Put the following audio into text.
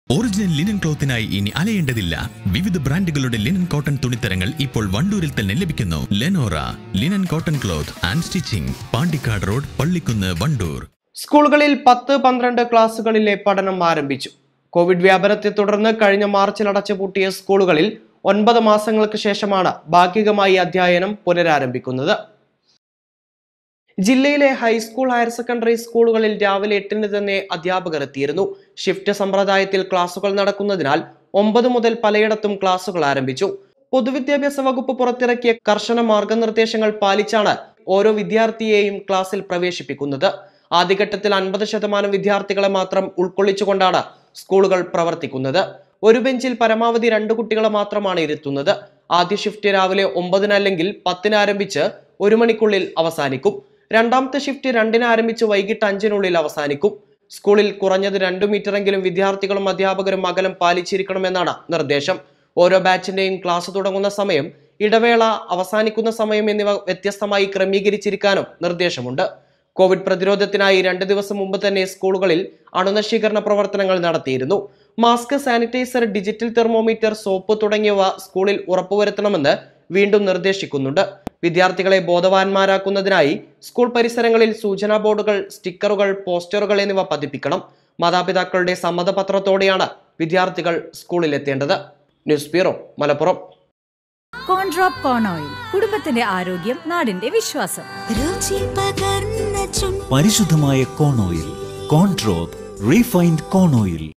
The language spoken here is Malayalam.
ഒറിജിനൽ ലിനൻ ക്ലോത്തിനായി ഇനി അലയേണ്ടതില്ല വിവിധ ബ്രാൻഡുകളുടെ ലിനൻ കോട്ടൺ തുണിത്തരങ്ങൾ ഇപ്പോൾ വണ്ടൂരിൽ തന്നെ ലഭിക്കുന്നു Lenora linen cotton cloth and stitching Pandikkad road Pallikkunnu Wandoor സ്കൂളുകളിൽ പത്ത് പന്ത്രണ്ട് ക്ലാസുകളിലെ പഠനം ആരംഭിച്ചു കോവിഡ് വ്യാപനത്തെ തുടർന്ന് കഴിഞ്ഞ മാർച്ചിൽ അടച്ചുപൂട്ടിയ സ്കൂളുകളിൽ ഒൻപത് മാസങ്ങൾക്ക് ശേഷമാണ് ഭാഗികമായി അധ്യയനം പുനരാരംഭിക്കുന്നത് ജില്ലയിലെ ഹൈസ്കൂൾ ഹയർ സെക്കൻഡറി സ്കൂളുകളിൽ രാവിലെ എട്ടിന് തന്നെ അധ്യാപകർ എത്തിയിരുന്നു ഷിഫ്റ്റ് സമ്പ്രദായത്തിൽ ക്ലാസുകൾ നടക്കുന്നതിനാൽ ഒമ്പത് മുതൽ പലയിടത്തും ക്ലാസുകൾ ആരംഭിച്ചു പൊതുവിദ്യാഭ്യാസ വകുപ്പ് പുറത്തിറക്കിയ കർശന മാർഗനിർദ്ദേശങ്ങൾ പാലിച്ചാണ് ഓരോ വിദ്യാർത്ഥിയെയും ക്ലാസ്സിൽ പ്രവേശിപ്പിക്കുന്നത് ആദ്യഘട്ടത്തിൽ അൻപത് ശതമാനം വിദ്യാർത്ഥികളെ മാത്രം ഉൾക്കൊള്ളിച്ചുകൊണ്ടാണ് സ്കൂളുകൾ പ്രവർത്തിക്കുന്നത് ഒരു ബെഞ്ചിൽ പരമാവധി രണ്ട് കുട്ടികളെ മാത്രമാണ് ഇരുത്തുന്നത് ആദ്യ ഷിഫ്റ്റ് രാവിലെ ഒമ്പതിന് അല്ലെങ്കിൽ പത്തിന് ആരംഭിച്ച് ഒരു മണിക്കുള്ളിൽ അവസാനിക്കും രണ്ടാമത്തെ ഷിഫ്റ്റ് രണ്ടിന് ആരംഭിച്ച് വൈകിട്ട് അഞ്ചിനുള്ളിൽ അവസാനിക്കും സ്കൂളിൽ കുറഞ്ഞത് രണ്ടു മീറ്ററെങ്കിലും വിദ്യാർത്ഥികളും അധ്യാപകരും അകലം പാലിച്ചിരിക്കണമെന്നാണ് നിർദ്ദേശം ഓരോ ബാച്ചിന്റെയും ക്ലാസ് തുടങ്ങുന്ന സമയം ഇടവേള അവസാനിക്കുന്ന സമയം എന്നിവ വ്യത്യസ്തമായി ക്രമീകരിച്ചിരിക്കാനും നിർദ്ദേശമുണ്ട് കോവിഡ് പ്രതിരോധത്തിനായി രണ്ട് ദിവസം മുമ്പ് തന്നെ സ്കൂളുകളിൽ അണുനശീകരണ പ്രവർത്തനങ്ങൾ നടത്തിയിരുന്നു mask sanitiser digital thermometer soap തുടങ്ങിയവ സ്കൂളിൽ ഉറപ്പുവരുത്തണമെന്ന് വീണ്ടും നിർദ്ദേശിക്കുന്നുണ്ട് വിദ്യാർത്ഥികളെ ബോധവാന്മാരാക്കുന്നതിനായി സ്കൂൾ പരിസരങ്ങളിൽ സൂചനാ ബോർഡുകൾ സ്റ്റിക്കറുകൾ പോസ്റ്ററുകൾ എന്നിവ പതിപ്പിക്കണം മാതാപിതാക്കളുടെ സമ്മതപത്രത്തോടെയാണ് വിദ്യാർത്ഥികൾ സ്കൂളിലെത്തേണ്ടത് news bureau Malappuram Corndrop corn oil കുടുംബത്തിന്റെ ആരോഗ്യം നാടിന്റെ വിശ്വാസം രുചി പകർന്ന ചുണ്ട് പരിശുദ്ധമായ corn oil Corndrop refined corn oil